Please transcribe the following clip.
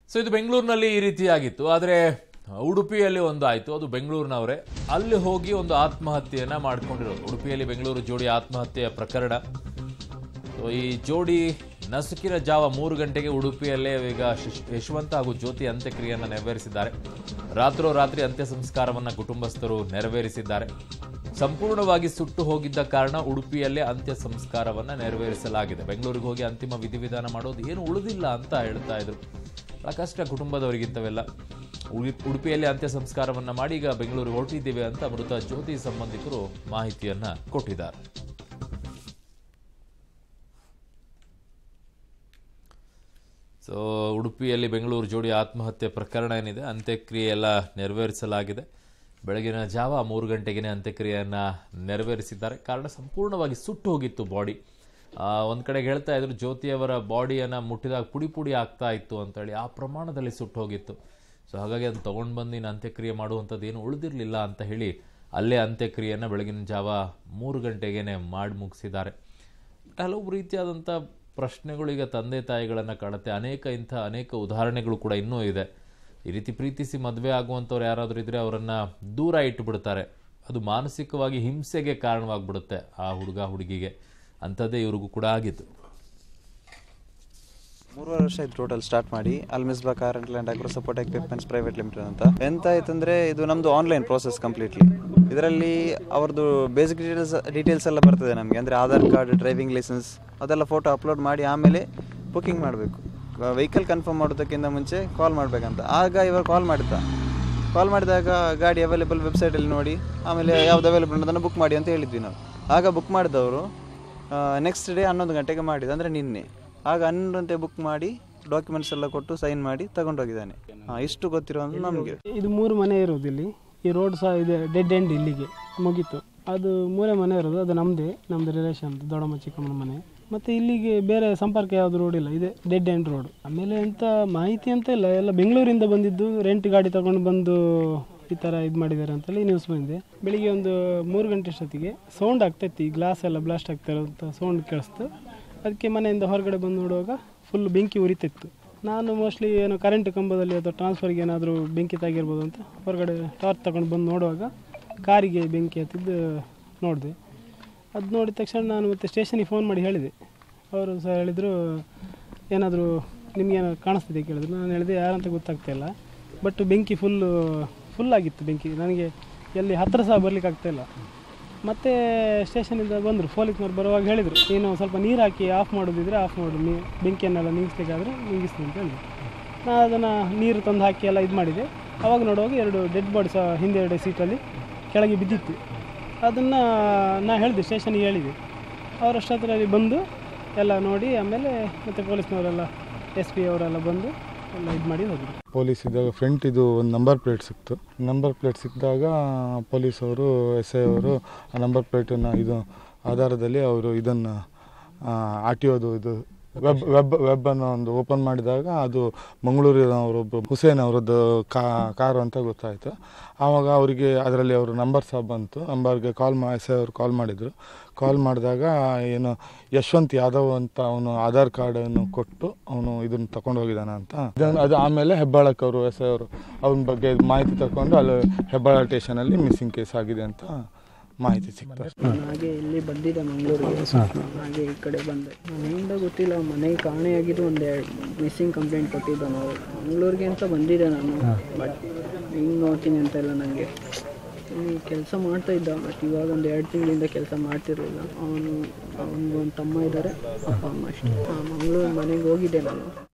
so ಇದು ಬೆಂಗಳೂರಿನಲ್ಲಿ ಈ ರೀತಿಯಾಗಿತ್ತು ಆದರೆ ಉಡುಪಿಯಲ್ಲಿ ಒಂದು ಆಯಿತು ಅದು ಬೆಂಗಳೂರಿನವರೇ ಅಲ್ಲಿ ಹೋಗಿ ಒಂದು ಆತ್ಮಹತ್ಯೆಯನ್ನ ಮಾಡ್ಕೊಂಡಿರೋದು ಉಡುಪಿಯಲ್ಲಿ ಬೆಂಗಳೂರು ಜೋಡಿ ಆತ್ಮಹತ್ಯೆಯ ಪ್ರಕರಣ ಸೊ ಈ ಜೋಡಿ ನಸುಕಿನ ಜಾವ ಮೂರು ಗಂಟೆಗೆ ಉಡುಪಿಯಲ್ಲೇ ಈಗ ಶಿಶ್- ಯಶವಂತ ಹಾಗೂ ಜ್ಯೋತಿ ಅಂತ್ಯಕ್ರಿಯೆಯನ್ನು ನೆರವೇರಿಸಿದ್ದಾರೆ ರಾತ್ರೋರಾತ್ರಿ ಅಂತ್ಯ ಸಂಸ್ಕಾರವನ್ನು ಕುಟುಂಬಸ್ಥರು ನೆರವೇರಿಸಿದ್ದಾರೆ ಸಂಪೂರ್ಣವಾಗಿ ಸುಟ್ಟು ಹೋಗಿದ್ದ ಕಾರಣ ಉಡುಪಿಯಲ್ಲೇ ಅಂತ್ಯ ಸಂಸ್ಕಾರವನ್ನು ನೆರವೇರಿಸಲಾಗಿದೆ ಬೆಂಗಳೂರಿಗೆ ಹೋಗಿ ಅಂತಿಮ ವಿಧಿವಿಧಾನ ಮಾಡೋದು ಏನು ಉಳಿದಿಲ್ಲ ಅಂತ ಹೇಳ್ತಾ ಇದ್ರು ಬಹಳ ಕಷ್ಟ ಕುಟುಂಬದವರಿಗಿಂತವೆಲ್ಲ ಉಳಿ- ಉಡುಪಿಯಲ್ಲಿ ಅಂತ್ಯ ಸಂಸ್ಕಾರವನ್ನ ಮಾಡಿ ಈಗ ಬೆಂಗಳೂರಿಗೆ ಹೊರಟಿದ್ದೇವೆ ಅಂತ ಮೃತ ಜ್ಯೋತಿ ಸಂಬಂಧಿಕರು ಮಾಹಿತಿಯನ್ನ ಕೊಟ್ಟಿದ್ದಾರೆ ಸೊ ಉಡುಪಿಯಲ್ಲಿ ಬೆಂಗಳೂರು ಜೋಡಿ ಆತ್ಮಹತ್ಯೆ ಪ್ರಕರಣ ಏನಿದೆ ಅಂತ್ಯಕ್ರಿಯೆ ಎಲ್ಲ ನೆರವೇರಿಸಲಾಗಿದೆ ಬೆಳಗಿನ ಜಾವ ಮೂರು ಗಂಟೆಗೆ ಅಂತ್ಯಕ್ರಿಯೆಯನ್ನು ನೆರವೇರಿಸಿದ್ದಾರೆ ಕಾರಣ ಸಂಪೂರ್ಣವಾಗಿ ಸುಟ್ಟು ಹೋಗಿತ್ತು ಬಾಡಿ ಒಂದು ಕಡೆಗೆ ಹೇಳ್ತಾ ಇದ್ರು ಜ್ಯೋತಿಯವರ ಬಾಡಿಯನ್ನು ಮುಟ್ಟಿದಾಗ ಪುಡಿ ಪುಡಿ ಆಗ್ತಾ ಇತ್ತು ಅಂತೇಳಿ ಆ ಪ್ರಮಾಣದಲ್ಲಿ ಸುಟ್ಟು ಹೋಗಿತ್ತು ಸೊ ಹಾಗಾಗಿ ಅದನ್ನು ತೊಗೊಂಡು ಬಂದು ಇನ್ನು ಅಂತ್ಯಕ್ರಿಯೆ ಮಾಡುವಂಥದ್ದು ಏನು ಉಳಿದಿರಲಿಲ್ಲ ಅಂತ ಹೇಳಿ ಅಲ್ಲೇ ಅಂತ್ಯಕ್ರಿಯೆಯನ್ನು ಬೆಳಗಿನ ಜಾವ ಮೂರು ಗಂಟೆಗೇನೆ ಮಾಡಿ ಮುಗಿಸಿದ್ದಾರೆ ಹಲವು ರೀತಿಯಾದಂಥ ಪ್ರಶ್ನೆಗಳು ಈಗ ತಂದೆ ತಾಯಿಗಳನ್ನು ಕಾಡುತ್ತೆ ಅನೇಕ ಇಂಥ ಅನೇಕ ಉದಾಹರಣೆಗಳು ಕೂಡ ಇನ್ನೂ ಇದೆ ಈ ರೀತಿ ಪ್ರೀತಿಸಿ ಮದುವೆ ಆಗುವಂಥವ್ರು ಯಾರಾದರೂ ಇದ್ದರೆ ಅವರನ್ನು ದೂರ ಇಟ್ಟುಬಿಡ್ತಾರೆ ಅದು ಮಾನಸಿಕವಾಗಿ ಹಿಂಸೆಗೆ ಕಾರಣವಾಗ್ಬಿಡುತ್ತೆ ಆ ಹುಡುಗ ಹುಡುಗಿಗೆ ಅಂಥದ್ದೇ ಇವ್ರಿಗೂ ಕೂಡ ಆಗಿತ್ತು ಮೂರುವರೆ ವರ್ಷ ಆಯ್ತು ಟೋಟಲ್ ಸ್ಟಾರ್ಟ್ ಮಾಡಿ Almisba car and land agro support equipments private limited ಅಂತ ಎಂತ ಆಯ್ತಂದ್ರೆ ಇದು ನಮ್ದು ಆನ್ಲೈನ್ ಪ್ರೋಸೆಸ್ ಕಂಪ್ಲೀಟ್ಲಿ ಇದರಲ್ಲಿ ಅವ್ರದ್ದು ಬೇಸಿಕ್ ಡೀಟೇಲ್ಸ್ ಡೀಟೇಲ್ಸ್ ಎಲ್ಲ ಬರ್ತದೆ ನಮಗೆ ಅಂದರೆ ಆಧಾರ್ ಕಾರ್ಡ್ ಡ್ರೈವಿಂಗ್ ಲೈಸೆನ್ಸ್ ಅದೆಲ್ಲ ಫೋಟೋ ಅಪ್ಲೋಡ್ ಮಾಡಿ ಆಮೇಲೆ ಬುಕಿಂಗ್ ಮಾಡಬೇಕು ವೆಹಿಕಲ್ ಕನ್ಫರ್ಮ್ ಮಾಡೋದಕ್ಕಿಂತ ಮುಂಚೆ ಕಾಲ್ ಮಾಡಬೇಕಂತ ಆಗ ಇವರು ಕಾಲ್ ಮಾಡಿದ್ದ ಕಾಲ್ ಮಾಡಿದಾಗ ಗಾಡಿ ಅವೈಲೇಬಲ್ ವೆಬ್ಸೈಟಲ್ಲಿ ನೋಡಿ ಆಮೇಲೆ ಯಾವ್ದು ಅವೈಲೇಬಲ್ ಅದನ್ನು ಬುಕ್ ಮಾಡಿ ಅಂತ ಹೇಳಿದ್ವಿ ನಾವು ಆಗ ಬುಕ್ ಮಾಡಿದವರು ನೆಕ್ಸ್ಟ್ ಡೇ ಹನ್ನೊಂದು ಗಂಟೆಗೆ ಮಾಡಿದ ಅಂದರೆ ನಿನ್ನೆ ಆಗ ಹನ್ನೊಂದು ಗಂಟೆ ಬುಕ್ ಮಾಡಿ ಡಾಕ್ಯುಮೆಂಟ್ಸ್ ಎಲ್ಲ ಕೊಟ್ಟು ಸೈನ್ ಮಾಡಿ ತಗೊಂಡೋಗಿದ್ದಾನೆ ಹಾಂ ಇಷ್ಟು ಗೊತ್ತಿರೋದು ನಮಗೆ ಇದು ಮೂರು ಮನೆ ಇರೋದು ಇಲ್ಲಿ ಈ ರೋಡ್ ಸಹ ಇದೆ ಡೆಡ್ ಎಂಡ್ ಇಲ್ಲಿಗೆ ಮುಗೀತು ಅದು ಮೂರೇ ಮನೆ ಇರೋದು ಅದು ನಮ್ಮದೇ ನಮ್ಮದು ರಿಲೇಷನ್ ದೊಡ್ಡಮ್ಮ ಚಿಕ್ಕಮ್ಮನ ಮನೆ ಮತ್ತು ಇಲ್ಲಿಗೆ ಬೇರೆ ಸಂಪರ್ಕ ಯಾವುದು ರೋಡ್ ಇಲ್ಲ ಇದೆ ಡೆಡ್ ಎಂಡ್ ರೋಡ್ ಆಮೇಲೆ ಎಂತ ಮಾಹಿತಿ ಅಂತ ಇಲ್ಲ ಎಲ್ಲ ಬೆಂಗಳೂರಿಂದ ಬಂದಿದ್ದು ರೆಂಟ್ ಗಾಡಿ ತಗೊಂಡು ಬಂದು ಈ ಥರ ಇದು ಮಾಡಿದ್ದಾರೆ ಅಂತೇಳಿ ನ್ಯೂಸ್ ಬಂದಿದೆ ಬೆಳಿಗ್ಗೆ ಒಂದು ಮೂರು ಗಂಟೆ ಅಷ್ಟೊತ್ತಿಗೆ ಸೌಂಡ್ ಆಗ್ತೈತಿ ಗ್ಲಾಸ್ ಎಲ್ಲ ಬ್ಲಾಸ್ಟ್ ಆಗ್ತಾ ಇರೋಂಥ ಸೌಂಡ್ ಕೇಳಿಸ್ತು ಅದಕ್ಕೆ ಮನೆಯಿಂದ ಹೊರಗಡೆ ಬಂದು ನೋಡುವಾಗ ಫುಲ್ ಬೆಂಕಿ ಉರಿತಿತ್ತು ನಾನು ಮೋಸ್ಟ್ಲಿ ಏನು ಕರೆಂಟ್ ಕಂಬದಲ್ಲಿ ಅಥವಾ ಟ್ರಾನ್ಸ್ಫರ್ಗೆ ಏನಾದರೂ ಬೆಂಕಿ ತಾಗಿರ್ಬೋದು ಅಂತ ಹೊರಗಡೆ ಟಾರ್ಚ್ ತಗೊಂಡು ಬಂದು ನೋಡುವಾಗ ಕಾರಿಗೆ ಬೆಂಕಿ ಹತ್ತಿದ್ದು ನೋಡಿದೆ ಅದು ನೋಡಿದ ತಕ್ಷಣ ನಾನು ಮತ್ತೆ ಸ್ಟೇಷನಿಗೆ ಫೋನ್ ಮಾಡಿ ಹೇಳಿದೆ ಅವರು ಸಹ ಹೇಳಿದರು ಏನಾದರೂ ನಿಮಗೇನು ಕಾಣಿಸ್ತಿದೆ ಕೇಳಿದ್ರು ನಾನು ಹೇಳಿದೆ ಯಾರಂತ ಗೊತ್ತಾಗ್ತಾ ಇಲ್ಲ ಬಟ್ ಬೆಂಕಿ ಫುಲ್ಲು ಫುಲ್ ಆಗಿತ್ತು ಬೆಂಕಿ ನನಗೆ ಎಲ್ಲಿ ಹತ್ತಿರ ಸಹ ಬರ್ಲಿಕ್ಕೆ ಆಗ್ತಾ ಇಲ್ಲ ಮತ್ತೆ ಸ್ಟೇಷನಿಂದ ಬಂದರು ಪೊಲೀಸ್ನವ್ರು ಬರುವಾಗ ಹೇಳಿದರು ನೀನು ಸ್ವಲ್ಪ ನೀರು ಹಾಕಿ ಆಫ್ ಮಾಡೋದಿದ್ರೆ ಆಫ್ ಮಾಡು ನೀ ಬೆಂಕಿಯನ್ನೆಲ್ಲ ನಿಲ್ಲಿಸ್ಲಿಕ್ಕಾದ್ರೆ ನಿಲ್ಲಿಸ್ತೀನಿ ಅಂತ ಹೇಳಿದ್ರು ನಾನು ಅದನ್ನು ನೀರು ತಂದು ಹಾಕಿ ಎಲ್ಲ ಇದು ಮಾಡಿದೆ ಅವಾಗ ನೋಡುವಾಗ ಎರಡು ಡೆಡ್ ಬಾಡಿ ಸಹ ಹಿಂದೆರಡು ಸೀಟಲ್ಲಿ ಕೆಳಗೆ ಬಿದ್ದಿತ್ತು ಅದನ್ನು ನಾ ಹೇಳಿದೆ ಸ್ಟೇಷನಿಗೆ ಹೇಳಿದೆ ಅವರಷ್ಟೊತ್ತರಲ್ಲಿ ಬಂದು ಎಲ್ಲ ನೋಡಿ ಆಮೇಲೆ ಮತ್ತು ಪೊಲೀಸ್ನವರೆಲ್ಲ ಎಸ್ ಪಿ ಅವರೆಲ್ಲ ಬಂದು ಎಲ್ಲ ಇದು ಮಾಡಿ ಹೋದರು ಪೊಲೀಸ್ ಇದ್ದಾಗ ಫ್ರಂಟ್ ಇದು ಒಂದು ನಂಬರ್ ಪ್ಲೇಟ್ ಸಿಕ್ತು ನಂಬರ್ ಪ್ಲೇಟ್ ಸಿಕ್ಕಿದಾಗ ಪೊಲೀಸ್ ಅವರು ಎಸ್ ಐ ಅವರು ಆ ನಂಬರ್ ಪ್ಲೇಟನ್ನು ಇದು ಆಧಾರದಲ್ಲಿ ಅವರು ಇದನ್ನು ಆರ್ ಟಿ ಒದು ಇದು ವೆಬ್ ವೆಬ್ ವೆಬ್ಬನ್ನು ಒಂದು ಓಪನ್ ಮಾಡಿದಾಗ ಅದು ಮಂಗಳೂರಿನ ಅವರೊಬ್ಬ ಹುಸೇನ್ ಅವರದ್ದು ಕಾರು ಅಂತ ಗೊತ್ತಾಯಿತು ಆವಾಗ ಅವರಿಗೆ ಅದರಲ್ಲಿ ಅವರು ನಂಬರ್ ಸಹ ಬಂತು ನಂಬರ್ಗೆ ಕಾಲ್ ಮಾ ಎಸ್ ಐ ಅವರು ಕಾಲ್ ಮಾಡಿದರು ಕಾಲ್ ಮಾಡಿದಾಗ ಏನು ಯಶವಂತ್ ಯಾದವ್ ಅಂತ ಅವನು ಆಧಾರ್ ಕಾರ್ಡನ್ನು ಕೊಟ್ಟು ಅವನು ಇದನ್ನು ತಗೊಂಡು ಹೋಗಿದ್ದಾನೆ ಅಂತ ಇದನ್ನು ಅದು ಆಮೇಲೆ ಹೆಬ್ಬಾಳಕ್ಕೆ ಅವರು ಎಸ್ ಐ ಅವರು ಅವನ ಬಗ್ಗೆ ಮಾಹಿತಿ ತಗೊಂಡು ಅಲ್ಲಿ ಹೆಬ್ಬಾಳ ಸ್ಟೇಷನಲ್ಲಿ ಮಿಸ್ಸಿಂಗ್ ಕೇಸ್ ಆಗಿದೆ ಅಂತ ಮಾಹಿತಿ ಸಿಕ್ತು ನಾನು ಹಾಗೆ ಇಲ್ಲಿ ಬಂದಿದ್ದೆ ಮಂಗಳೂರಿಗೆ ಹಾಗೆ ಈ ಕಡೆ ಬಂದೆ ಮನೆಯಿಂದ ಗೊತ್ತಿಲ್ಲ ಮನೆಗೆ ಕಾಣೆಯಾಗಿದ್ದು ಒಂದು ಎರಡು ಮಿಸ್ಸಿಂಗ್ ಕಂಪ್ಲೇಂಟ್ ಕೊಟ್ಟಿದ್ದ ನಾವು ಮಂಗಳೂರಿಗೆ ಅಂತ ಬಂದಿದ್ದೆ ನಾನು ಬಟ್ ಹಿಂಗೆ ನೋಡ್ತೀನಿ ಅಂತ ಎಲ್ಲ ನನಗೆ ಇಲ್ಲಿ ಕೆಲಸ ಮಾಡ್ತಾ ಇದ್ದ ಬಟ್ ಇವಾಗ ಒಂದು ಎರಡು ತಿಂಗಳಿಂದ ಕೆಲಸ ಮಾಡ್ತಿರಲಿಲ್ಲ ಅವನು ಅವನಿಗೊಂದು ತಮ್ಮ ಇದ್ದಾರೆ ಅಪ್ಪ ಅಮ್ಮ ಅಷ್ಟೇ ಮಂಗಳೂರು ಮನೆಗೆ ಹೋಗಿದ್ದೆ ನಾನು